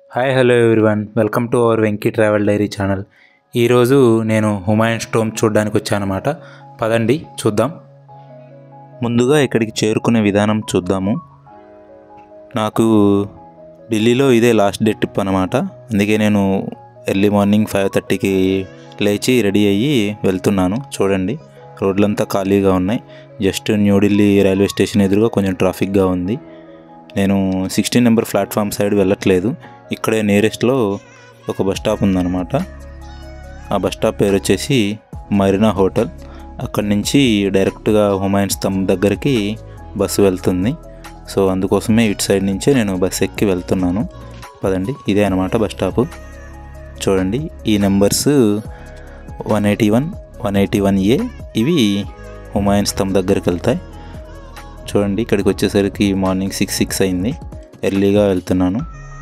hi hello everyone welcome to our Venky travel diary channel ఈరోజు నేను Humayun storm చూడడానికి వచ్చానమాట పదండి చూద్దాం ముందుగా ఇక్కడికి చేరుకునే విధానం చూద్దాము నాకు ఢిల్లీలో ఇదే లాస్ట్ డే ట్రిప్ అనమాట అందుకే నేను ఎర్లీ మార్నింగ్ ఫైవ్ థర్టీకి లేచి రెడీ అయ్యి వెళ్తున్నాను చూడండి రోడ్లంతా ఖాళీగా ఉన్నాయి జస్ట్ న్యూఢిల్లీ రైల్వే స్టేషన్ ఎదురుగా కొంచెం ట్రాఫిక్గా ఉంది నేను సిక్స్టీన్ నెంబర్ ప్లాట్ఫామ్ సైడ్ వెళ్ళట్లేదు ఇక్కడే నియరెస్ట్లో ఒక బస్ స్టాప్ ఉందన్నమాట ఆ బస్ స్టాప్ పేరు వచ్చేసి మరీనా హోటల్ అక్కడి నుంచి డైరెక్ట్గా హుమాయూన్ స్తంభ్ దగ్గరికి బస్సు వెళ్తుంది సో అందుకోసమే ఇటు సైడ్ నుంచే నేను బస్ ఎక్కి వెళ్తున్నాను పదండి ఇదే అనమాట బస్ స్టాప్ చూడండి ఈ numbers one eighty one one eighty one A ఇవి హుమాయూన్ స్తంభ్ దగ్గరికి వెళ్తాయి చూడండి ఇక్కడికి వచ్చేసరికి మార్నింగ్ సిక్స్ సిక్స్ అయింది ఎర్లీగా వెళ్తున్నాను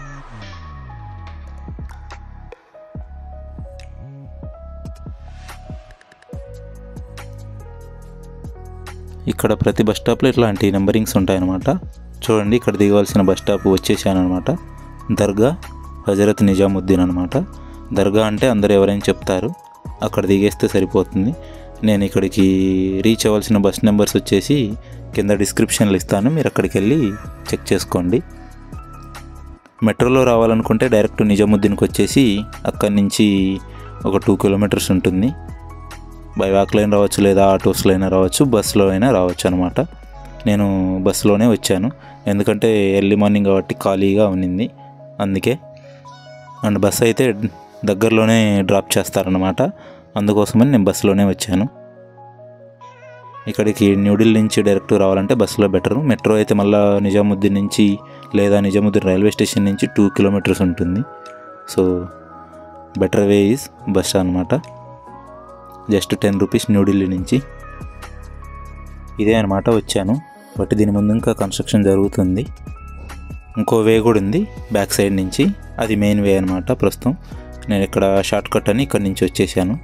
ఇక్కడ ప్రతి బస్ స్టాప్లో ఇట్లాంటి నెంబరింగ్స్ ఉంటాయన్నమాట చూడండి ఇక్కడ దిగవలసిన బస్ స్టాప్ వచ్చేసాను అనమాట దర్గా హజరత్ నిజాముద్దీన్ అనమాట దర్గా అంటే అందరూ ఎవరైనా చెప్తారు అక్కడ దిగేస్తే సరిపోతుంది నేను ఇక్కడికి రీచ్ అవ్వాల్సిన బస్ నెంబర్స్ వచ్చేసి కింద డిస్క్రిప్షన్లో ఇస్తాను మీరు అక్కడికి వెళ్ళి చెక్ చేసుకోండి మెట్రోలో రావాలనుకుంటే డైరెక్ట్ నిజాముద్దీన్కి వచ్చేసి అక్కడి నుంచి ఒక టూ కిలోమీటర్స్ ఉంటుంది బై వాక్లో అయినా రావచ్చు లేదా ఆటోస్లో అయినా రావచ్చు బస్సులో అయినా రావచ్చు అనమాట నేను బస్సులోనే వచ్చాను ఎందుకంటే ఎర్లీ మార్నింగ్ కాబట్టి ఖాళీగా ఉన్నింది అందుకే అండ్ బస్ అయితే దగ్గరలోనే డ్రాప్ చేస్తారనమాట అందుకోసమని నేను బస్సులోనే వచ్చాను ఇక్కడికి న్యూఢిల్లీ నుంచి డైరెక్ట్ రావాలంటే బస్సులో బెటరు మెట్రో అయితే మళ్ళీ నిజాముద్దీన్ నుంచి లేదా నిజాముద్దీన్ రైల్వే స్టేషన్ నుంచి టూ కిలోమీటర్స్ ఉంటుంది so better way is bus అనమాట జస్ట్ టెన్ రూపీస్ న్యూఢిల్లీ నుంచి ఇదే అనమాట వచ్చాను బట్ దీని ముందు ఇంకా కన్స్ట్రక్షన్ జరుగుతుంది ఇంకో వే కూడా ఉంది బ్యాక్ సైడ్ నుంచి అది మెయిన్ వే అనమాట ప్రస్తుతం నేను ఇక్కడ షార్ట్ కట్ అని ఇక్కడి నుంచి వచ్చేసాను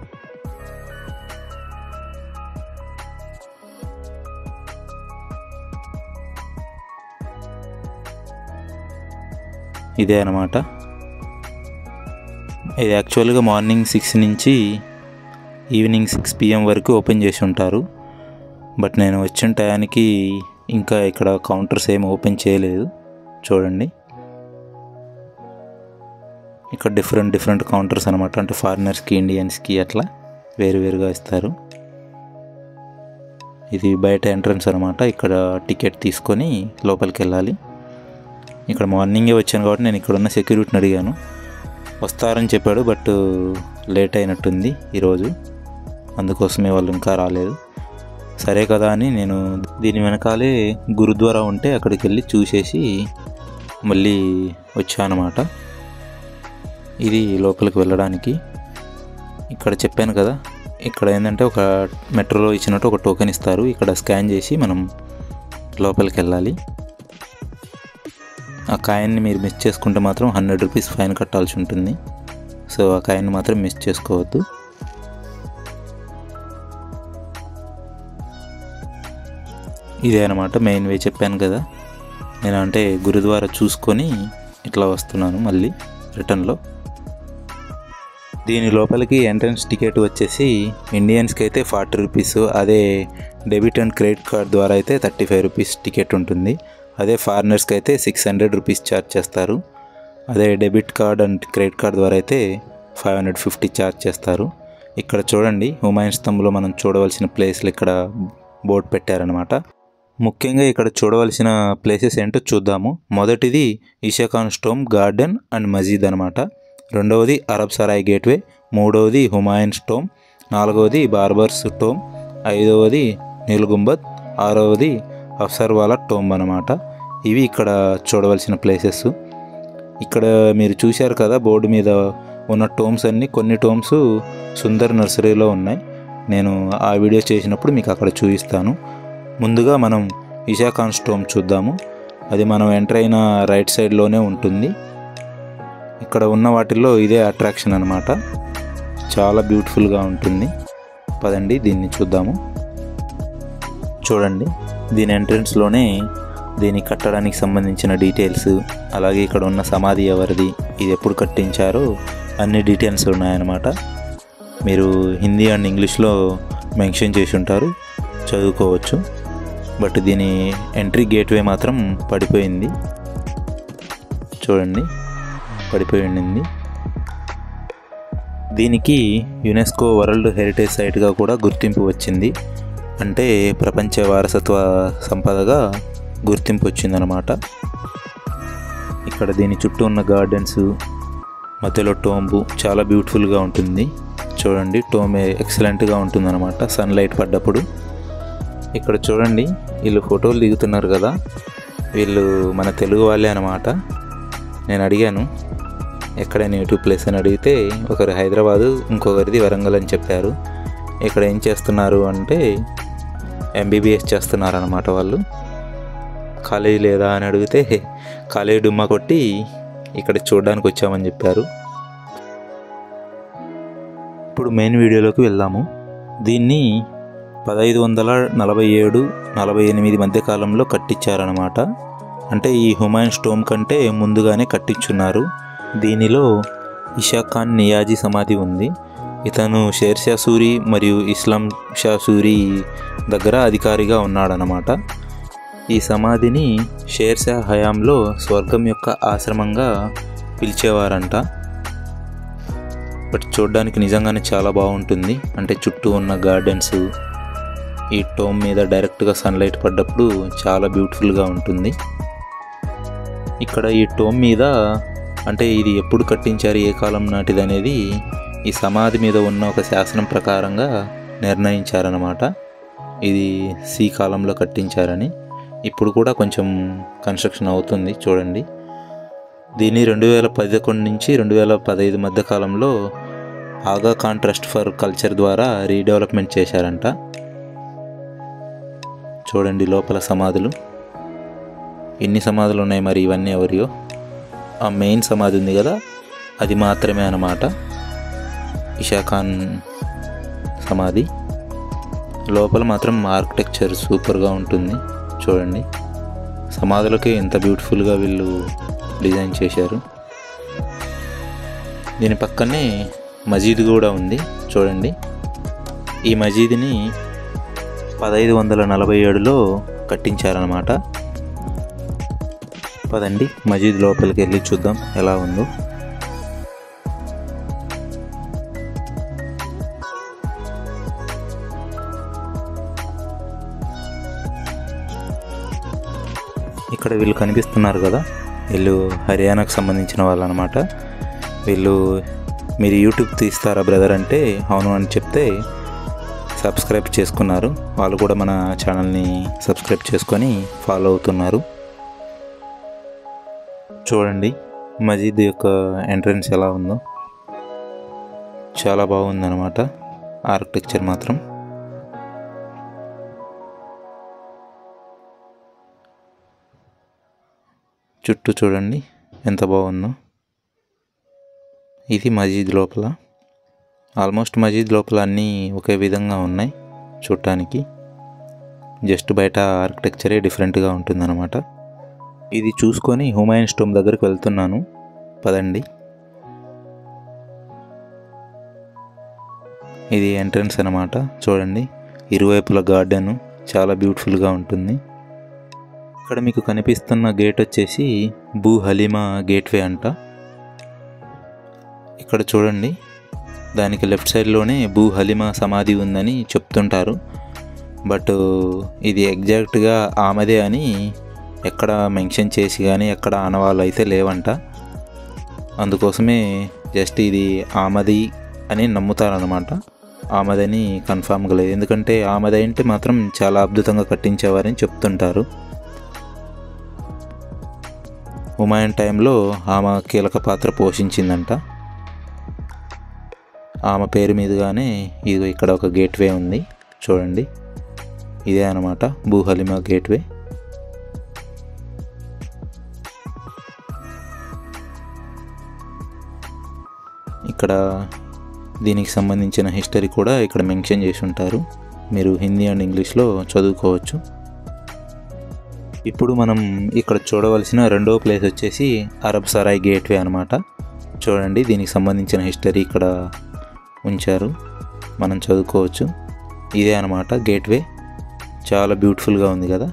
ఇదే అనమాట ఇది యాక్చువల్గా మార్నింగ్ సిక్స్ నుంచి ఈవినింగ్ సిక్స్ పిఎం వరకు ఓపెన్ చేసి ఉంటారు బట్ నేను వచ్చిన టయానికి ఇంకా ఇక్కడ కౌంటర్స్ ఏమి ఓపెన్ చేయలేదు చూడండి ఇక్కడ డిఫరెంట్ డిఫరెంట్ కౌంటర్స్ అనమాట అంటే ఫారినర్స్కి ఇండియన్స్కి అట్లా వేరువేరుగా ఇస్తారు ఇది బయట ఎంట్రన్స్ అనమాట ఇక్కడ టికెట్ తీసుకొని లోపలికి వెళ్ళాలి ఇక్కడ మార్నింగే వచ్చాను కాబట్టి నేను ఇక్కడ ఉన్న సెక్యూరిటీని అడిగాను వస్తారని చెప్పాడు బట్ లేట్ అయినట్టుంది ఈరోజు అందుకోసమే వాళ్ళు ఇంకా రాలేదు సరే కదా అని నేను దీని వెనకాలే గురుద్వారా ఉంటే అక్కడికి వెళ్ళి చూసేసి మళ్ళీ వచ్చానమాట ఇది లోపలికి వెళ్ళడానికి ఇక్కడ చెప్పాను కదా ఇక్కడ ఏంటంటే ఒక మెట్రోలో ఇచ్చినట్టు ఒక టోకెన్ ఇస్తారు ఇక్కడ స్కాన్ చేసి మనం లోపలికి వెళ్ళాలి ఆ కాయిన్ని మీరు మిస్ చేసుకుంటే మాత్రం హండ్రెడ్ రూపీస్ ఫైన్ కట్టాల్సి ఉంటుంది సో ఆ కాయిన్ మాత్రం మిస్ చేసుకోవద్దు ఇదే అనమాట మెయిన్ వే చెప్పాను కదా నేను అంటే గురుద్వారా చూసుకొని ఇట్లా వస్తున్నాను మళ్ళీ రిటర్న్లో దీని లోపలికి ఎంట్రన్స్ టికెట్ వచ్చేసి ఇండియన్స్కి అయితే ఫార్టీ రూపీస్ అదే డెబిట్ అండ్ క్రెడిట్ కార్డ్ ద్వారా అయితే థర్టీ ఫైవ్ రూపీస్ టికెట్ ఉంటుంది అదే ఫారినర్స్కి అయితే సిక్స్ హండ్రెడ్ రూపీస్ ఛార్జ్ చేస్తారు అదే debit card and credit card ద్వారా అయితే ఫైవ్ హండ్రెడ్ ఫిఫ్టీ ఛార్జ్ చేస్తారు ఇక్కడ చూడండి హుమాయూన్ స్తంభంలో మనం చూడవలసిన ప్లేస్లు ఇక్కడ బోర్డు పెట్టారనమాట ముఖ్యంగా ఇక్కడ చూడవలసిన ప్లేసెస్ ఏంటో చూద్దాము మొదటిది ఈషాఖాన్ స్టోమ్ గార్డెన్ అండ్ మజీద్ అనమాట రెండవది అరబ్ సరాయ్ గేట్వే మూడవది హుమాయూన్ స్టోమ్ నాలుగవది బార్బర్స్ టోమ్ ఐదవది నీలుగుంబద్ ఆరవది అఫ్సర్వాలా టోంబ్ అనమాట ఇవి ఇక్కడ చూడవలసిన ప్లేసెస్ ఇక్కడ మీరు చూశారు కదా బోర్డు మీద ఉన్న టోమ్స్ అన్నీ కొన్ని టోమ్స్ సుందర్ నర్సరీలో ఉన్నాయి నేను ఆ వీడియో చేసినప్పుడు మీకు అక్కడ చూపిస్తాను ముందుగా మనం ఇషాఖాన్ స్టోమ్ చూద్దాము అది మనం ఎంటర్ అయిన రైట్ సైడ్లోనే ఉంటుంది ఇక్కడ ఉన్న వాటిల్లో ఇదే అట్రాక్షన్ అనమాట చాలా బ్యూటిఫుల్గా ఉంటుంది పదండి దీన్ని చూద్దాము చూడండి దీని ఎంట్రన్స్లోనే దీన్ని కట్టడానికి సంబంధించిన డీటెయిల్స్ అలాగే ఇక్కడ ఉన్న సమాధి ఎవరిది ఇది ఎప్పుడు కట్టించారో అన్ని డీటెయిల్స్ ఉన్నాయన్నమాట మీరు హిందీ అండ్ ఇంగ్లీష్లో మెన్షన్ చేసి ఉంటారు చదువుకోవచ్చు బట్ దీని ఎంట్రీ గేట్వే మాత్రం పడిపోయింది చూడండి పడిపోయి ఉండింది దీనికి యునెస్కో వరల్డ్ హెరిటేజ్ సైట్గా కూడా గుర్తింపు వచ్చింది అంటే ప్రపంచ వారసత్వ సంపదగా గుర్తింపు వచ్చిందనమాట ఇక్కడ దీని చుట్టూ ఉన్న గార్డెన్స్ మధ్యలో టోంబు చాలా బ్యూటిఫుల్గా ఉంటుంది చూడండి టోమ్ ఎక్సలెంట్గా ఉంటుందన్నమాట సన్లైట్ పడ్డప్పుడు ఇక్కడ చూడండి వీళ్ళు ఫోటోలు దిగుతున్నారు కదా వీళ్ళు మన తెలుగు వాళ్ళే అనమాట నేను అడిగాను ఎక్కడ నేటివ్ ప్లేస్ అని అడిగితే ఒకరు హైదరాబాదు ఇంకొకరిది వరంగల్ అని చెప్పారు ఇక్కడ ఏం చేస్తున్నారు అంటే ఎంబీబీఎస్ చేస్తున్నారు అనమాట వాళ్ళు కాలేజీ లేదా అని అడిగితే కాలేజీ డుమ్మా కొట్టి ఇక్కడ చూడడానికి వచ్చామని చెప్పారు ఇప్పుడు మెయిన్ వీడియోలోకి వెళ్దాము దీన్ని పదహైదు వందల నలభై ఏడు నలభై ఎనిమిది మధ్య కాలంలో కట్టించారనమాట అంటే ఈ హుమాయూన్ స్టోమ్ కంటే ముందుగానే కట్టించున్నారు దీనిలో ఇషా ఖాన్ నియాజీ సమాధి ఉంది ఇతను షేర్షా సూరి మరియు ఇస్లాం షా సూరి దగ్గర అధికారిగా ఉన్నాడనమాట ఈ సమాధిని షేర్షా హయాంలో స్వర్గం యొక్క ఆశ్రమంగా పిలిచేవారంట బట్ చూడడానికి నిజంగానే చాలా బాగుంటుంది అంటే చుట్టూ ఉన్న గార్డెన్స్ ఈ టోమ్ మీద డైరెక్ట్గా సన్లైట్ పడ్డప్పుడు చాలా బ్యూటిఫుల్గా ఉంటుంది ఇక్కడ ఈ టోమ్ మీద అంటే ఇది ఎప్పుడు కట్టించారు ఏ కాలం నాటిది అనేది ఈ సమాధి మీద ఉన్న ఒక శాసనం ప్రకారంగా నిర్ణయించారనమాట ఇది సి కాలంలో కట్టించారని ఇప్పుడు కూడా కొంచెం కన్స్ట్రక్షన్ అవుతుంది చూడండి దీన్ని రెండు వేల పదకొండు నుంచి రెండు వేల పదహైదు మధ్య కాలంలో Aga Khan trust for culture ద్వారా రీడెవలప్మెంట్ చేశారంట చూడండి లోపల సమాధులు ఎన్ని సమాధులు ఉన్నాయి మరి ఇవన్నీ ఎవరియో ఆ మెయిన్ సమాధి ఉంది కదా అది మాత్రమే అన్నమాట ఇషాఖాన్ సమాధి లోపల మాత్రం ఆర్కిటెక్చర్ సూపర్గా ఉంటుంది చూడండి సమాధులకే ఎంత బ్యూటిఫుల్గా వీళ్ళు డిజైన్ చేశారు దీని పక్కనే మజీద్ కూడా ఉంది చూడండి ఈ మజీద్ని పదహైదు వందల నలభై ఏడులో కట్టించారనమాట పదండి మజీద్ లోపలికి వెళ్ళి చూద్దాం ఎలా ఉందో ఇక్కడ వీళ్ళు కనిపిస్తున్నారు కదా వీళ్ళు హర్యానాకు సంబంధించిన వాళ్ళు అనమాట వీళ్ళు మీరు యూట్యూబ్ తీస్తారా బ్రదర్ అంటే అవును అని చెప్తే సబ్స్క్రైబ్ చేసుకున్నారు వాళ్ళు కూడా మన ఛానల్ని సబ్స్క్రైబ్ చేసుకొని ఫాలో అవుతున్నారు చూడండి మజీద్ యొక్క ఎంట్రన్స్ ఎలా ఉందో చాలా బాగుందన్నమాట ఆర్కిటెక్చర్ మాత్రం చుట్టూ చూడండి ఎంత బాగుందో ఇది మజీద్ లోపల ఆల్మోస్ట్ మజీద్ లోపల అన్నీ ఒకే విధంగా ఉన్నాయి చూడటానికి జస్ట్ బయట ఆర్కిటెక్చరే డిఫరెంట్గా ఉంటుందన్నమాట ఇది చూసుకొని హుమాయూన్ స్టోమ్ దగ్గరికి వెళ్తున్నాను పదండి ఇది ఎంట్రన్స్ అనమాట చూడండి ఇరువైపుల గార్డెన్ చాలా బ్యూటిఫుల్గా ఉంటుంది ఇక్కడ మీకు కనిపిస్తున్న గేట్ వచ్చేసి బూ హలీమా గేట్వే అంట ఇక్కడ చూడండి దానికి లెఫ్ట్ సైడ్లోనే బూ హలీమా సమాధి ఉందని చెప్తుంటారు బట్ ఇది ఎగ్జాక్ట్గా ఆమెదే అని ఎక్కడ మెన్షన్ చేసి కానీ ఎక్కడ ఆనవాళ్ళు అయితే లేవంట అందుకోసమే జస్ట్ ఇది ఆమది అని నమ్ముతారనమాట ఆమదని కన్ఫామ్గా లేదు ఎందుకంటే ఆమది అంటే మాత్రం చాలా అద్భుతంగా కట్టించేవారని చెప్తుంటారు హుమాయూన్ టైంలో ఆమె కీలక పాత్ర పోషించిందంట ఆమె పేరు మీదుగానే ఇది ఇక్కడ ఒక గేట్వే ఉంది చూడండి ఇదే అనమాట బూహలిమా గేట్వే ఇక్కడ దీనికి సంబంధించిన హిస్టరీ కూడా ఇక్కడ మెన్షన్ చేసి ఉంటారు మీరు హిందీ అండ్ ఇంగ్లీష్లో చదువుకోవచ్చు ఇప్పుడు మనం ఇక్కడ చూడవలసిన రెండవ ప్లేస్ వచ్చేసి అరబ్ సరాయ్ గేట్వే అనమాట చూడండి దీనికి సంబంధించిన హిస్టరీ ఇక్కడ ఉంచారు మనం చదువుకోవచ్చు ఇదే అనమాట గేట్వే చాలా బ్యూటిఫుల్గా ఉంది కదా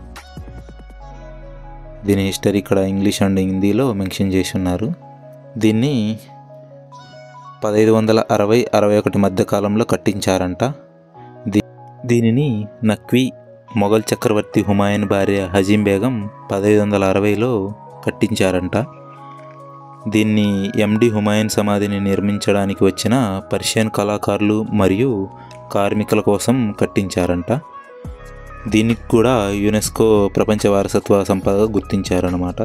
దీని హిస్టరీ ఇక్కడ ఇంగ్లీష్ అండ్ హిందీలో మెన్షన్ చేసి ఉన్నారు దీన్ని పదహైదు వందల అరవై అరవై ఒకటి మధ్య కాలంలో కట్టించారంట దీ దీనిని నక్వీ మొఘల్ చక్రవర్తి హుమాయూన్ భార్య హజీం బేగం పదహైదు వందల అరవైలో కట్టించారంట దీన్ని ఎండి హుమాయూన్ సమాధిని నిర్మించడానికి వచ్చిన పర్షియన్ కళాకారులు మరియు కార్మికుల కోసం కట్టించారంట దీనికి కూడా యునెస్కో ప్రపంచ వారసత్వ సంపదగా గుర్తించారనమాట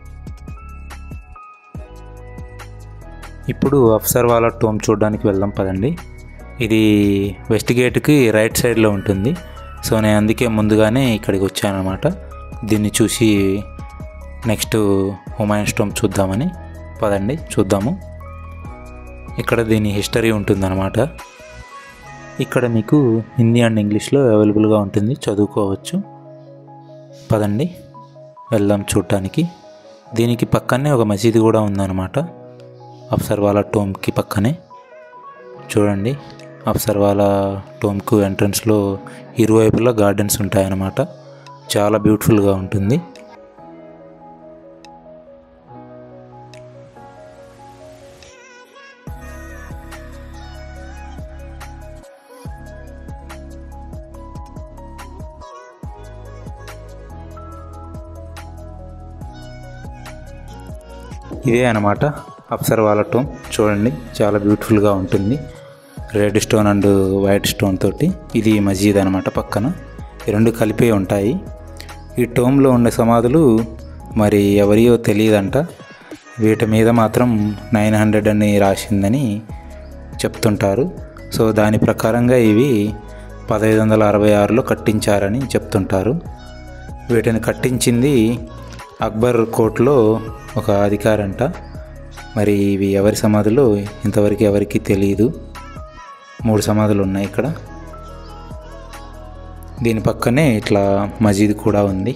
ఇప్పుడు అప్సర్వాల టోమ్ చూడడానికి వెళ్దాం పదండి ఇది వెస్ట్ గేట్కి రైట్ సైడ్లో ఉంటుంది సో నేను అందుకే ముందుగానే ఇక్కడికి వచ్చానమాట దీన్ని చూసి నెక్స్ట్ హుమాయూన్ స్టోమ్ చూద్దామని పదండి చూద్దాము ఇక్కడ దీని హిస్టరీ ఉంటుందన్నమాట ఇక్కడ మీకు హిందీ అండ్ ఇంగ్లీష్లో అవైలబుల్గా ఉంటుంది చదువుకోవచ్చు పదండి వెళ్దాం చూడటానికి దీనికి పక్కనే ఒక మసీదు కూడా ఉందన్నమాట అప్సర్వాలా టోమ్కి పక్కనే చూడండి అప్సర్వాలా టోమ్కు ఎంట్రన్స్లో ఇరువైపులా గార్డెన్స్ ఉంటాయన్నమాట చాలా బ్యూటిఫుల్గా ఉంటుంది ఇదే అనమాట అప్సర్వాల టోమ్ చూడండి చాలా బ్యూటిఫుల్గా ఉంటుంది red stone and white stone తోటి ఇది మసీద్ అనమాట పక్కన ఈ రెండు కలిపే ఉంటాయి ఈ టోమ్లో ఉండే సమాధులు మరి ఎవరియో తెలియదంట వీటి మీద మాత్రం నైన్ హండ్రెడ్ అని రాసిందని చెప్తుంటారు సో దాని ప్రకారంగా ఇవి పదహైదు వందల అరవై ఆరులో కట్టించారని చెప్తుంటారు వీటిని కట్టించింది అక్బర్ కోర్టులో ఒక అధికారంట మరి ఇవి ఎవరి సమాధులు ఇంతవరకు ఎవరికి తెలియదు మూడు సమాధులు ఉన్నాయి ఇక్కడ దీని పక్కనే ఇట్లా మసీద్ కూడా ఉంది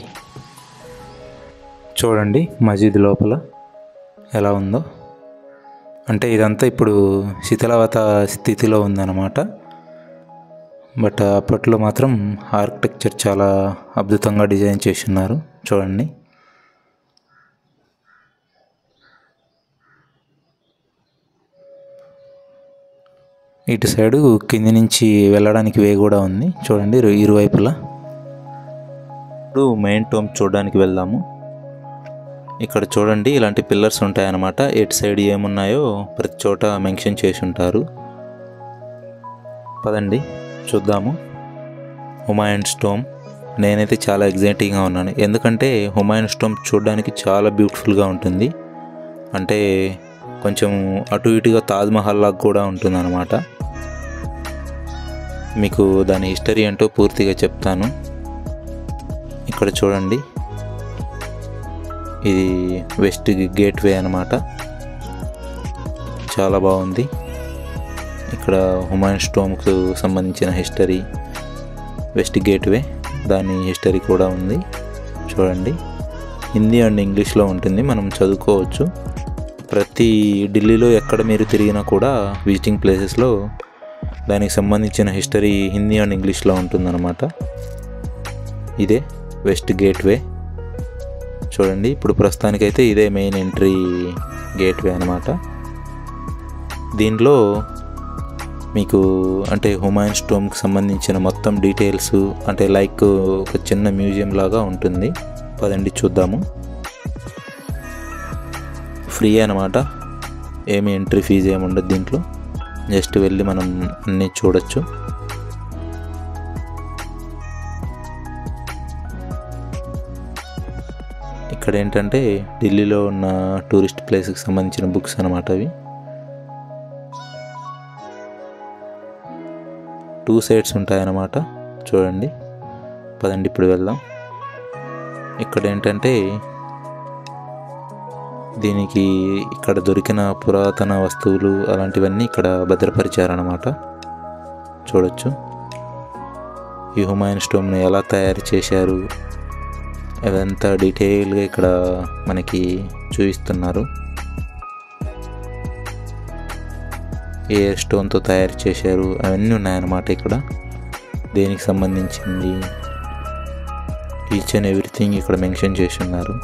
చూడండి మసీద్ లోపల ఎలా ఉందో అంటే ఇదంతా ఇప్పుడు శిథిలవత స్థితిలో ఉందన్నమాట బట్ అప్పట్లో మాత్రం ఆర్కిటెక్చర్ చాలా అద్భుతంగా డిజైన్ చేసి ఉన్నారు చూడండి ఇటు సైడు కింది నుంచి వెళ్ళడానికి వే కూడా ఉంది చూడండి ఇరు- ఇరువైపులా ఇప్పుడు మెయిన్ టోమ్ చూడడానికి వెళ్దాము ఇక్కడ చూడండి ఇలాంటి పిల్లర్స్ ఉంటాయన్నమాట ఎటు సైడ్ ఏమున్నాయో ప్రతి చోట మెన్షన్ చేసి ఉంటారు పదండి చూద్దాము హుమాయూన్ స్టోమ్ నేనైతే చాలా ఎగ్జైటింగ్గా ఉన్నాను ఎందుకంటే హుమాయూన్ స్టోమ్ చూడడానికి చాలా బ్యూటిఫుల్గా ఉంటుంది అంటే కొంచెం అటు ఇటుగా తాజ్మహల్ లాగా కూడా ఉంటుందన్నమాట మీకు దాని హిస్టరీ ఏంటో పూర్తిగా చెప్తాను ఇక్కడ చూడండి ఇది వెస్ట్ గేట్వే అనమాట చాలా బాగుంది ఇక్కడ హుమాయూన్ స్టోమ్కు సంబంధించిన హిస్టరీ వెస్ట్ గేట్వే దాని హిస్టరీ కూడా ఉంది చూడండి హిందీ అండ్ ఇంగ్లీష్లో ఉంటుంది మనం చదువుకోవచ్చు ప్రతి ఢిల్లీలో ఎక్కడ మీరు తిరిగినా కూడా విజిటింగ్ ప్లేసెస్లో దానికి సంబంధించిన హిస్టరీ హిందీ అండ్ ఇంగ్లీష్లో ఉంటుందన్నమాట ఇదే వెస్ట్ గేట్వే చూడండి ఇప్పుడు ప్రస్తుతానికైతే ఇదే మెయిన్ ఎంట్రీ గేట్వే అనమాట దీనిలో మీకు అంటే హుమాయూన్ స్టోమ్కి సంబంధించిన మొత్తం డీటెయిల్స్ అంటే లైక్ ఒక చిన్న మ్యూజియం లాగా ఉంటుంది పదండి చూద్దాము ఫ్రీ అనమాట ఏమి ఎంట్రీ ఫీజు ఏమి ఉండదు దీంట్లో జస్ట్ వెళ్ళి మనం అన్నీ చూడొచ్చు ఇక్కడ ఏంటంటే ఢిల్లీలో ఉన్న టూరిస్ట్ ప్లేస్కి సంబంధించిన బుక్స్ అనమాట అవి టూ సైడ్స్ ఉంటాయన్నమాట చూడండి పదండి ఇప్పుడు వెళ్దాం ఇక్కడ ఏంటంటే దీనికి ఇక్కడ దొరికిన పురాతన వస్తువులు అలాంటివన్నీ ఇక్కడ భద్రపరిచారన్నమాట చూడొచ్చు ఈ హుమాయూన్ స్టోమ్ని ఎలా తయారు చేశారు అదంతా డీటెయిల్గా ఇక్కడ మనకి చూపిస్తున్నారు ఏ స్టోన్తో తయారు చేశారు అవన్నీ ఉన్నాయన్నమాట ఇక్కడ దేనికి సంబంధించింది ఈచ్ అండ్ ఎవ్రీథింగ్ ఇక్కడ మెన్షన్ చేసి ఉన్నారు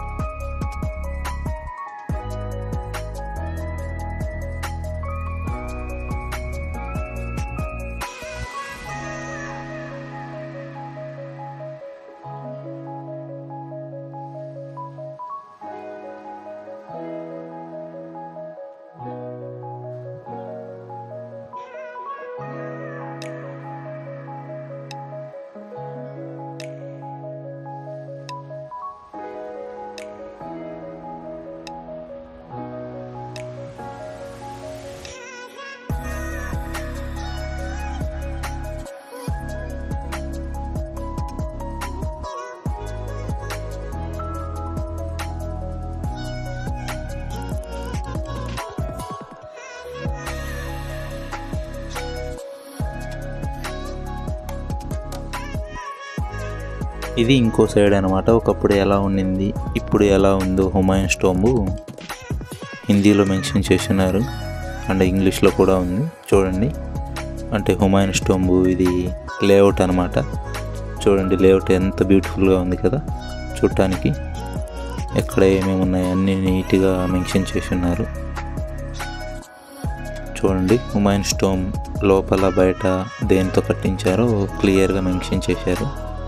ఇది ఇంకో సైడ్ అనమాట ఒకప్పుడు ఎలా ఉండింది ఇప్పుడు ఎలా ఉందో హుమాయూన్ స్టోంబు హిందీలో మెన్షన్ చేస్తున్నారు అండ్ ఇంగ్లీష్లో కూడా ఉంది చూడండి అంటే హుమాయూన్ స్టోంబు ఇది లేఅవుట్ అనమాట చూడండి లేఅవుట్ ఎంత బ్యూటిఫుల్గా ఉంది కదా చూడటానికి ఎక్కడ ఏమేమి ఉన్నాయి అన్నీ నీట్గా మెన్షన్ చేసి ఉన్నారు చూడండి హుమాయూన్ స్టోమ్ లోపల బయట దేంతో కట్టించారో క్లియర్గా మెన్షన్ చేశారు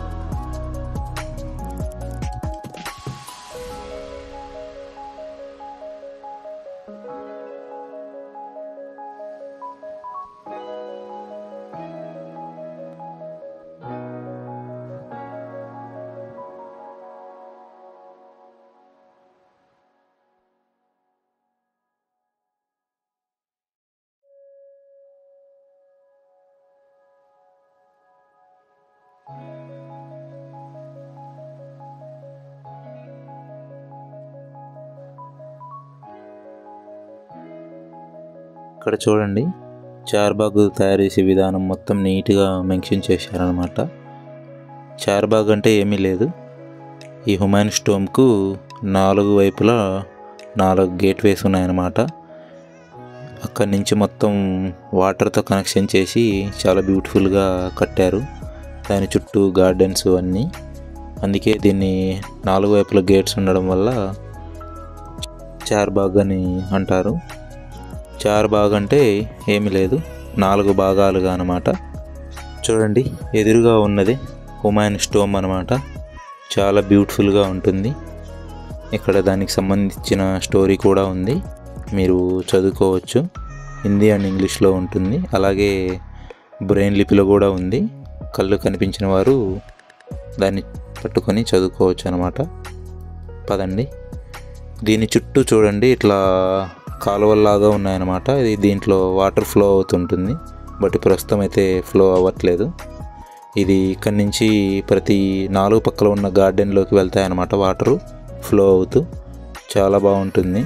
ఇక్కడ చూడండి చార్బాగ్ తయారు చేసే విధానం మొత్తం నీట్గా మెన్షన్ చేశారనమాట చార్బాగ్ అంటే ఏమీ లేదు ఈ హుమాయూన్ స్టోమ్కు నాలుగు వైపులా నాలుగు గేట్వేస్ ఉన్నాయన్నమాట అక్కడి నుంచి మొత్తం వాటర్తో కనెక్షన్ చేసి చాలా బ్యూటిఫుల్గా కట్టారు దాని చుట్టూ గార్డెన్స్ అన్నీ అందుకే దీన్ని నాలుగు వైపుల గేట్స్ ఉండడం వల్ల చార్బాగ్ అని అంటారు చార్ బాగ్ అంటే ఏమీ లేదు నాలుగు భాగాలుగా అనమాట చూడండి ఎదురుగా ఉన్నది హుమాయూన్ స్టోమ్ అనమాట చాలా బ్యూటిఫుల్గా ఉంటుంది ఇక్కడ దానికి సంబంధించిన స్టోరీ కూడా ఉంది మీరు చదువుకోవచ్చు హిందీ అండ్ ఇంగ్లీష్లో ఉంటుంది అలాగే బ్రెయిన్ లిపిలో కూడా ఉంది కళ్ళు కనిపించిన వారు దాన్ని పట్టుకొని చదువుకోవచ్చు అనమాట పదండి దీని చుట్టూ చూడండి ఇట్లా కాలువల్లాగా ఉన్నాయన్నమాట ఇది దీంట్లో వాటర్ ఫ్లో అవుతుంటుంది బట్ ప్రస్తుతం అయితే ఫ్లో అవ్వట్లేదు ఇది ఇక్కడి నుంచి ప్రతి నాలుగు పక్కల ఉన్న గార్డెన్లోకి వెళ్తాయన్నమాట వాటరు ఫ్లో అవుతూ చాలా బాగుంటుంది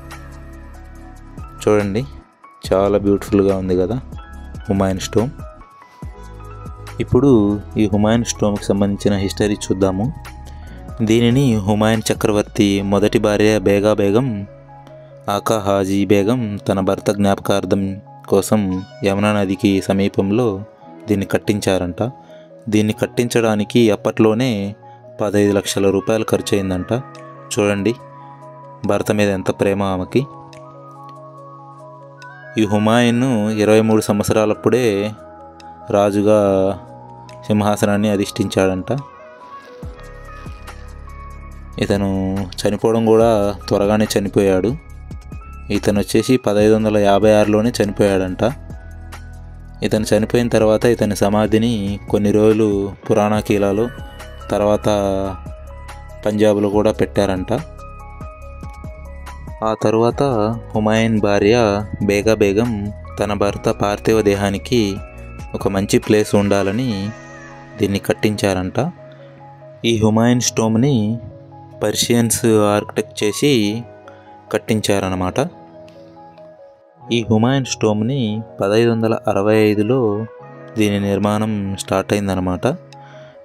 చూడండి చాలా బ్యూటిఫుల్గా ఉంది కదా హుమాయూన్ స్టోమ్ ఇప్పుడు ఈ హుమాయూన్ స్టోమ్కి సంబంధించిన హిస్టరీ చూద్దాము దీనిని హుమాయూన్ చక్రవర్తి మొదటి భార్య బేగా బేగం ఆకా హాజీ బేగం తన భర్త జ్ఞాపకార్థం కోసం యమునా నదికి సమీపంలో దీన్ని కట్టించారంట దీన్ని కట్టించడానికి అప్పట్లోనే పదహైదు లక్షల రూపాయలు ఖర్చు అయిందంట చూడండి భర్త మీద ఎంత ప్రేమ ఆమెకి ఈ హుమాయూన్ ఇరవై మూడు సంవత్సరాలప్పుడే రాజుగా సింహాసనాన్ని అధిష్ఠించాడంట ఇతను చనిపోవడం కూడా త్వరగానే చనిపోయాడు ఇతను వచ్చేసి పదహైదు వందల యాభై ఆరులోనే చనిపోయాడంట ఇతను చనిపోయిన తర్వాత ఇతని సమాధిని కొన్ని రోజులు పురాణ కీలాలో తర్వాత పంజాబ్లో కూడా పెట్టారంట ఆ తరువాత హుమాయూన్ భార్య బేగా బేగం తన భర్త పార్థివ దేహానికి ఒక మంచి ప్లేస్ ఉండాలని దీన్ని కట్టించారంట ఈ హుమాయూన్ స్టోమ్ని పర్షియన్స్ ఆర్కిటెక్ట్ చేసి కట్టించారన్నమాట ఈ హుమాయూన్ స్టోమ్ని పదహైదు వందల అరవై ఐదులో దీని నిర్మాణం స్టార్ట్ అయిందనమాట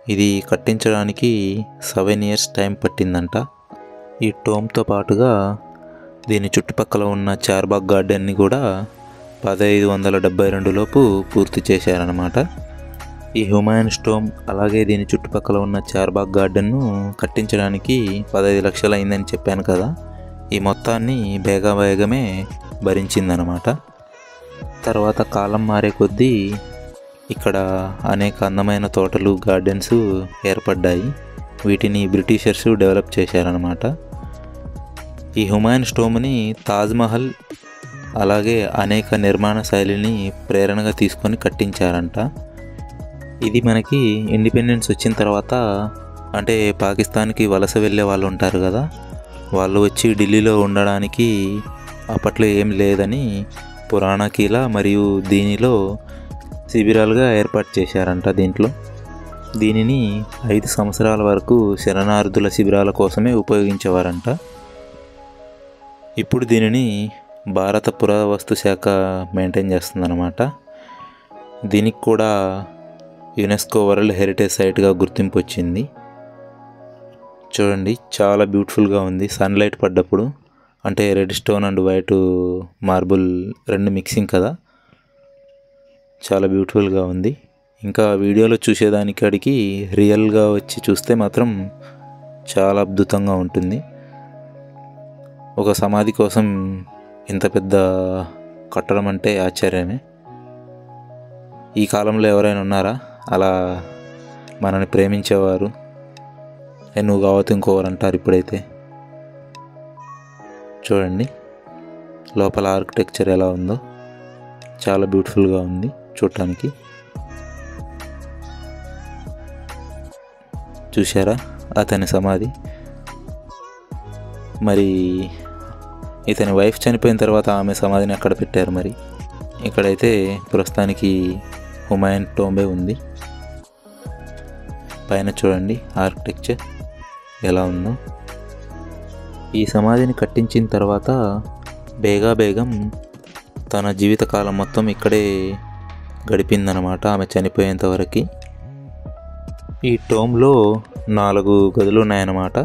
ఇది కట్టించడానికి సెవెన్ ఇయర్స్ టైం పట్టిందంట ఈ టోమ్తో పాటుగా దీని చుట్టుపక్కల ఉన్న చార్బాగ్ గార్డెన్ని కూడా పదహైదు వందల డెబ్బై రెండులోపు పూర్తి చేశారనమాట ఈ హ్యూమాయన్ స్టోమ్ అలాగే దీని చుట్టుపక్కల ఉన్న చార్బాగ్ గార్డెన్ను కట్టించడానికి పదహైదు లక్షలు అయిందని చెప్పాను కదా ఈ మొత్తాన్ని బేగా వేగమే భరించిందనమాట తర్వాత కాలం మారే కొద్దీ ఇక్కడ అనేక అందమైన తోటలు గార్డెన్స్ ఏర్పడ్డాయి వీటిని బ్రిటిషర్స్ డెవలప్ చేశారనమాట ఈ హుమాయూన్ స్టోమ్ని తాజ్మహల్ అలాగే అనేక నిర్మాణ శైలిని ప్రేరణగా తీసుకొని కట్టించారంట ఇది మనకి ఇండిపెండెన్స్ వచ్చిన తర్వాత అంటే పాకిస్తాన్కి వలస వెళ్ళే వాళ్ళు ఉంటారు కదా వాళ్ళు వచ్చి ఢిల్లీలో ఉండడానికి అప్పట్లో ఏం లేదని పురాణ కీల మరియు దీనిలో శిబిరాలుగా ఏర్పాటు చేశారంట దీంట్లో దీనిని ఐదు సంవత్సరాల వరకు శరణార్థుల శిబిరాల కోసమే ఉపయోగించేవారంట ఇప్పుడు దీనిని భారత పురావస్తు శాఖ మెయింటైన్ చేస్తుందన్నమాట దీనికి కూడా యునెస్కో వరల్డ్ హెరిటేజ్ సైట్గా గుర్తింపు వచ్చింది చూడండి చాలా బ్యూటిఫుల్గా ఉంది సన్లైట్ పడ్డప్పుడు అంటే red stone and white marble రెండు మిక్సింగ్ కదా చాలా బ్యూటిఫుల్గా ఉంది ఇంకా వీడియోలో చూసేదానికాడికి రియల్గా వచ్చి చూస్తే మాత్రం చాలా అద్భుతంగా ఉంటుంది ఒక సమాధి కోసం ఇంత పెద్ద కట్టడం అంటే ఆశ్చర్యమే ఈ కాలంలో ఎవరైనా ఉన్నారా అలా మనల్ని ప్రేమించేవారు "ఏ, నువ్వు కావద్దు ఇంకోరు అంటారు ఇప్పుడైతే చూడండి లోపల ఆర్కిటెక్చర్ ఎలా ఉందో చాలా బ్యూటిఫుల్గా ఉంది చూడటానికి చూశారా అతని సమాధి మరి ఇతని వైఫ్ చనిపోయిన తర్వాత ఆమె సమాధిని అక్కడ పెట్టారు మరి ఇక్కడైతే ప్రస్తుతానికి హుమాయూన్ టోంబే ఉంది పైన చూడండి ఆర్కిటెక్చర్ ఎలా ఉందో ఈ సమాధిని కట్టించిన తర్వాత బేగా బేగం తన జీవితకాలం మొత్తం ఇక్కడే గడిపిందనమాట ఆమె చనిపోయేంత వరకు ఈ టోమ్లో నాలుగు గదులు ఉన్నాయన్నమాట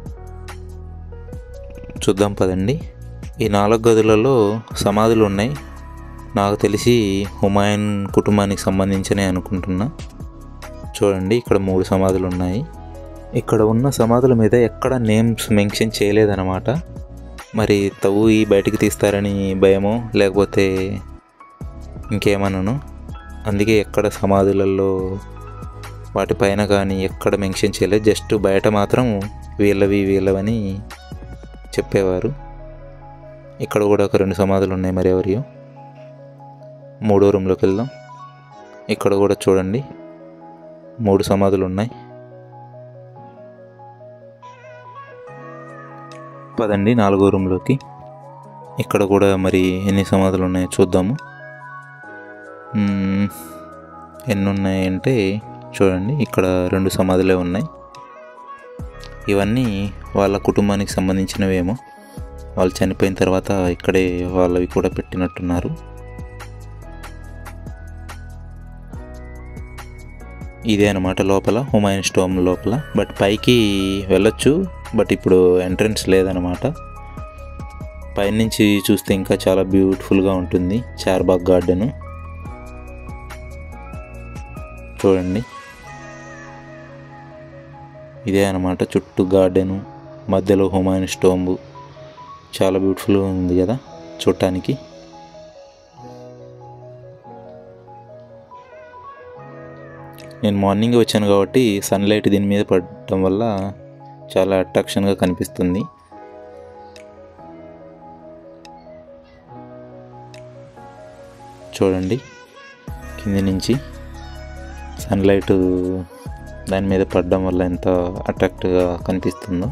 చూద్దాం పదండి ఈ నాలుగు గదులలో సమాధులు ఉన్నాయి నాకు తెలిసి హుమాయూన్ కుటుంబానికి సంబంధించినవి అనుకుంటున్నా చూడండి ఇక్కడ మూడు సమాధులు ఉన్నాయి ఇక్కడ ఉన్న సమాధుల మీద ఎక్కడ నేమ్స్ మెన్షన్ చేయలేదన్నమాట మరి తవ్వి బయటికి తీస్తారని భయమో లేకపోతే ఇంకేమన్నాను అందుకే ఎక్కడ సమాధులలో వాటిపైన కానీ ఎక్కడ మెన్షన్ చేయలేదు జస్ట్ బయట మాత్రం వీళ్ళవి వీళ్ళవని చెప్పేవారు ఇక్కడ కూడా ఒక రెండు సమాధులు ఉన్నాయి మరి ఎవరియో మూడో రూమ్లోకి వెళ్దాం ఇక్కడ కూడా చూడండి మూడు సమాధులు ఉన్నాయి పదండి నాలుగో రూమ్లోకి ఇక్కడ కూడా మరి ఎన్ని సమాధులు ఉన్నాయో చూద్దాము మ్మ్, ఎన్ని ఉన్నాయంటే చూడండి ఇక్కడ రెండు సమాధులే ఉన్నాయి ఇవన్నీ వాళ్ళ కుటుంబానికి సంబంధించినవేమో వాళ్ళు చనిపోయిన తర్వాత ఇక్కడే వాళ్ళవి కూడా పెట్టినట్టున్నారు ఇదే అనమాట లోపల హుమాయూన్ స్టోమ్ లోపల బట్ పైకి వెళ్ళొచ్చు బట్ ఇప్పుడు ఎంట్రన్స్ లేదనమాట పైనుంచి చూస్తే ఇంకా చాలా బ్యూటిఫుల్గా ఉంటుంది చార్బాగ్ గార్డెను చూడండి ఇదే అనమాట చుట్టూ గార్డెను మధ్యలో హుమాయూన్ స్టోంబు చాలా బ్యూటిఫుల్గా ఉంది కదా చూడటానికి నేను మార్నింగ్ వచ్చాను కాబట్టి సన్లైట్ దీని మీద పడటం వల్ల చాలా అట్రాక్షన్గా కనిపిస్తుంది చూడండి కింది నుంచి సన్లైట్ దాని మీద పడడం వల్ల ఎంత అట్రాక్ట్గా కనిపిస్తుందో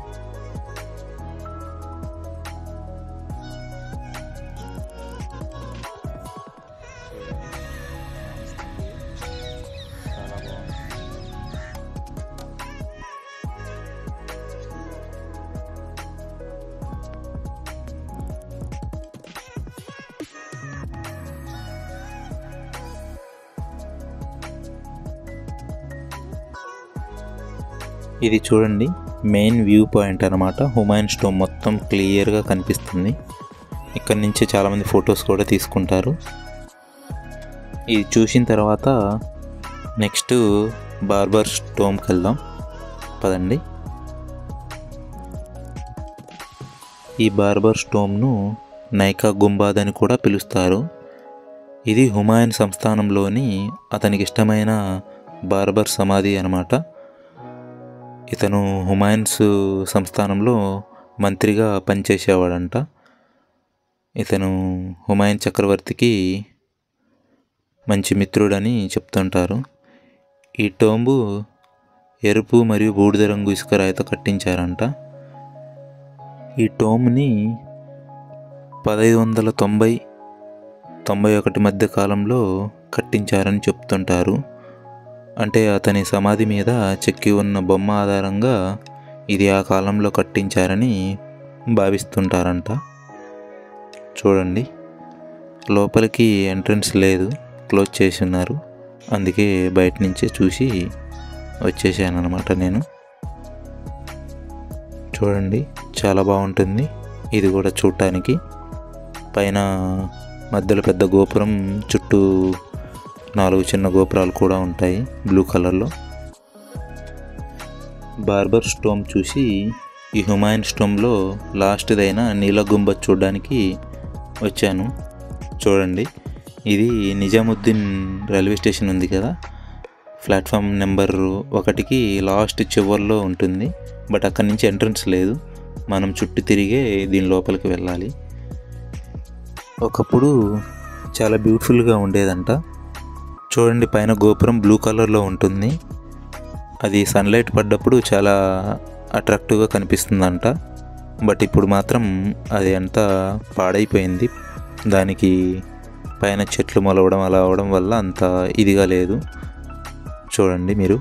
ఇది చూడండి మెయిన్ వ్యూ పాయింట్ అనమాట హుమాయూన్ స్టోమ్ మొత్తం క్లియర్గా కనిపిస్తుంది ఇక్కడ నుంచి చాలామంది ఫొటోస్ కూడా తీసుకుంటారు ఇది చూసిన తర్వాత నెక్స్ట్ బార్బర్ స్టోమ్కి వెళ్దాం పదండి ఈ బార్బర్ స్టోమ్ను నైకా గుంబాద్ అని కూడా పిలుస్తారు ఇది హుమాయూన్ సంస్థానంలోని అతనికి ఇష్టమైన బార్బర్ సమాధి అనమాట ఇతను హుమాయూన్స్ సంస్థానంలో మంత్రిగా పనిచేసేవాడంట ఇతను హుమాయూన్ చక్రవర్తికి మంచి మిత్రుడని చెప్తుంటారు ఈ టోంబు ఎరుపు మరియు బూడిద రంగు ఇసుక రాయితో కట్టించారంట ఈ టోమ్ని పదహైదు వందల తొంభై తొంభై ఒకటి మధ్య కాలంలో కట్టించారని చెప్తుంటారు అంటే అతని సమాధి మీద చెక్కి ఉన్న బొమ్మ ఆధారంగా ఇది ఆ కాలంలో కట్టించారని భావిస్తుంటారంట చూడండి లోపలికి ఎంట్రన్స్ లేదు క్లోజ్ చేసి ఉన్నారు అందుకే బయట నుంచే చూసి వచ్చేసాను అనమాట నేను చూడండి చాలా బాగుంటుంది ఇది కూడా చూడటానికి పైన మధ్యలో పెద్ద గోపురం చుట్టూ నాలుగు చిన్న గోపురాలు కూడా ఉంటాయి బ్లూ కలర్లో బార్బర్ స్టోమ్ చూసి ఈ హుమాయూన్ స్టోమ్లో లాస్ట్దైన నీల గుంబత్ చూడడానికి వచ్చాను చూడండి ఇది నిజాముద్దీన్ రైల్వే స్టేషన్ ఉంది కదా ప్లాట్ఫామ్ నెంబర్ ఒకటికి లాస్ట్ చివర్లో ఉంటుంది బట్ అక్కడి నుంచి ఎంట్రన్స్ లేదు మనం చుట్టూ తిరిగే దీని లోపలికి వెళ్ళాలి ఒకప్పుడు చాలా బ్యూటిఫుల్గా ఉండేదంట చూడండి పైన గోపురం బ్లూ కలర్లో ఉంటుంది అది సన్లైట్ పడ్డప్పుడు చాలా అట్రాక్టివ్గా కనిపిస్తుందంట బట్ ఇప్పుడు మాత్రం అది అంతా పాడైపోయింది దానికి పైన చెట్లు మొలవడం అలా అవడం వల్ల అంత ఇదిగా లేదు చూడండి మీరు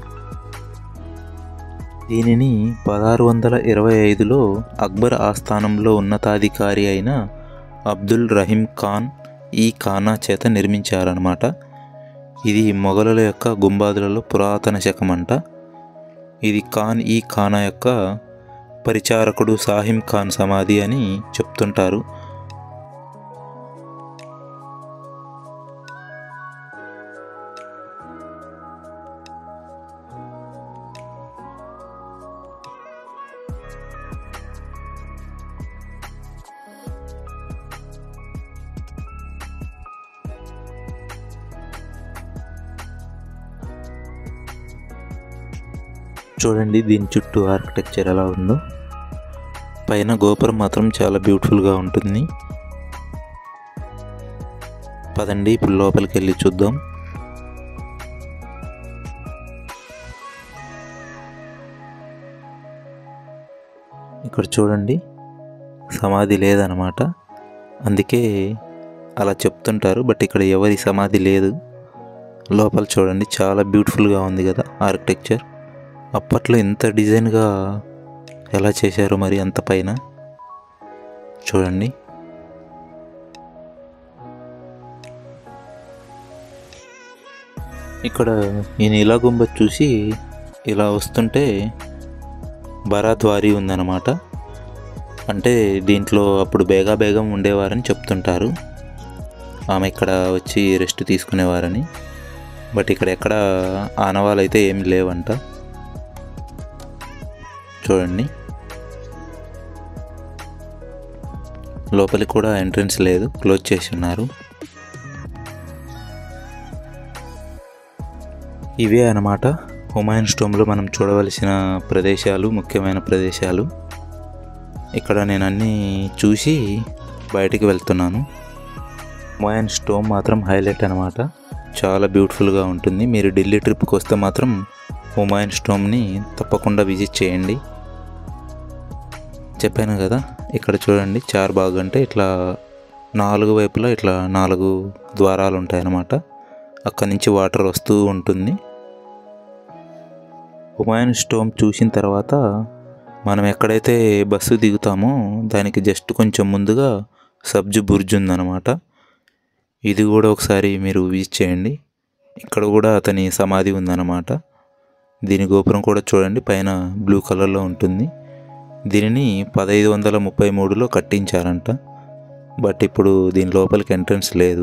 దీనిని పదహారు వందల ఇరవై ఐదులో అక్బర్ ఆస్థానంలో ఉన్నతాధికారి అయిన అబ్దుల్ రహీం ఖాన్ ఈ ఖానా చేత నిర్మించారనమాట ఇది మొఘలుల యొక్క గుంబాదులలో పురాతన శకమంట ఇది ఖాన్ ఈ ఖానా యొక్క పరిచారకుడు సాహిం ఖాన్ సమాధి అని చెప్తుంటారు చూడండి దీని చుట్టూ ఆర్కిటెక్చర్ ఎలా ఉందో పైన గోపురం మాత్రం చాలా బ్యూటిఫుల్గా ఉంటుంది పదండి ఇప్పుడు లోపలికి వెళ్ళి చూద్దాం ఇక్కడ చూడండి సమాధి లేదనమాట అందుకే అలా చెప్తుంటారు బట్ ఇక్కడ ఎవరి సమాధి లేదు లోపల చూడండి చాలా బ్యూటిఫుల్గా ఉంది కదా ఆర్కిటెక్చర్ అప్పట్లో ఇంత డిజైన్గా ఎలా చేశారో మరి అంత పైన చూడండి ఇక్కడ ఈ నీలా గుంబత్ చూసి ఇలా వస్తుంటే బరాద్వారి ఉందన్నమాట అంటే దీంట్లో అప్పుడు బేగా బేగం ఉండేవారని చెప్తుంటారు ఆమె ఇక్కడ వచ్చి రెస్ట్ తీసుకునేవారని బట్ ఇక్కడ ఎక్కడ ఆనవాళ్ళు అయితే ఏమి లేవంట చూడండి లోపలికి కూడా ఎంట్రన్స్ లేదు క్లోజ్ చేసి ఉన్నారు ఇవే అన్నమాట హుమాయూన్ స్టోమ్లో మనం చూడవలసిన ప్రదేశాలు ముఖ్యమైన ప్రదేశాలు ఇక్కడ నేను అన్నీ చూసి బయటికి వెళ్తున్నాను హుమాయూన్ స్టోమ్ మాత్రం హైలైట్ అనమాట చాలా బ్యూటిఫుల్గా ఉంటుంది మీరు ఢిల్లీ ట్రిప్కి వస్తే మాత్రం హుమాయూన్ స్టోమ్ని తప్పకుండా విజిట్ చేయండి చెప్పాను కదా ఇక్కడ చూడండి చార్ బాగ్ అంటే ఇట్లా నాలుగు వైపులా ఇట్లా నాలుగు ద్వారాలు ఉంటాయన్నమాట అక్కడి నుంచి వాటర్ వస్తూ ఉంటుంది హుమాయూన్ స్టోమ్ చూసిన తర్వాత మనం ఎక్కడైతే బస్సు దిగుతామో దానికి జస్ట్ కొంచెం ముందుగా సబ్జు బుర్జ్ ఉందన్నమాట ఇది కూడా ఒకసారి మీరు విజిట్ చేయండి ఇక్కడ కూడా అతని సమాధి ఉందన్నమాట దీని గోపురం కూడా చూడండి పైన బ్లూ కలర్లో ఉంటుంది దీనిని పదహైదు వందల ముప్పై మూడులో కట్టించారంట బట్ ఇప్పుడు దీని లోపలికి ఎంట్రన్స్ లేదు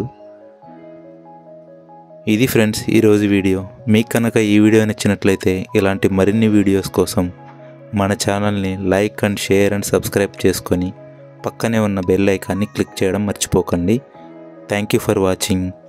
ఇది ఫ్రెండ్స్ ఈరోజు వీడియో మీకు కనుక ఈ వీడియో నచ్చినట్లయితే ఇలాంటి మరిన్ని వీడియోస్ కోసం మన ఛానల్ని like and share and subscribe చేసుకొని పక్కనే ఉన్న బెల్ ఐకాన్ని క్లిక్ చేయడం మర్చిపోకండి థ్యాంక్ యూ ఫర్ వాచింగ్